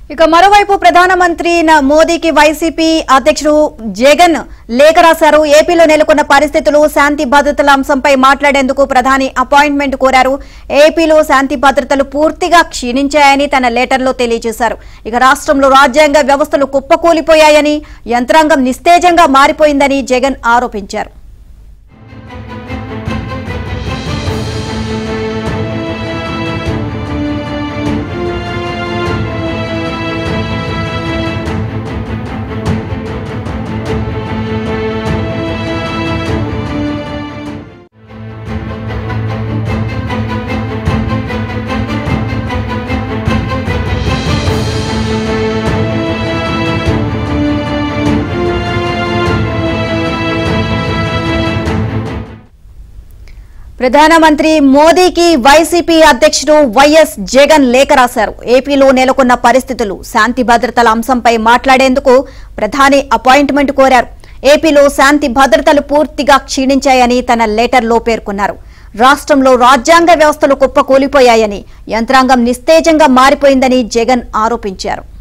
ఇక మరోవైపు ప్రధానమంత్రి న- మోదీకి వైసీపీ అధ్యక్షుడు జగన్ లేఖ రాశారు ఏపీలో నెలకొన్న పరిస్థితులు శాంతి భద్రతల అంశంపై మాట్లాడేందుకు ప్రధాని అపాయింట్మెంట్ కోరారు ఏపీలో శాంతి భద్రతలు పూర్తిగా క్షీణించాయని తన లెటర్లో తెలియజేశారు ఇక రాష్ట్రంలో రాజ్యాంగ వ్యవస్థలు కుప్పకూలిపోయాయని యంత్రాంగం నిస్తేజంగా మారిపోయిందని జగన్ ఆరోపించారు ప్రధానమంత్రి మోదీకి వైసీపీ అధ్యక్షుడు వైఎస్ జగన్ లేఖ రాశారు ఏపీలో నెలకొన్న పరిస్థితులు శాంతి భద్రతల అంశంపై మాట్లాడేందుకు ప్రధాని అపాయింట్మెంట్ కోరారు ఏపీలో శాంతి భద్రతలు పూర్తిగా క్షీణించాయని తన లెటర్లో పేర్కొన్నారు రాష్ట్రంలో రాజ్యాంగ వ్యవస్థలు కుప్పకూలిపోయాయని యంత్రాంగం నిస్తేజంగా మారిపోయిందని జగన్ ఆరోపించారు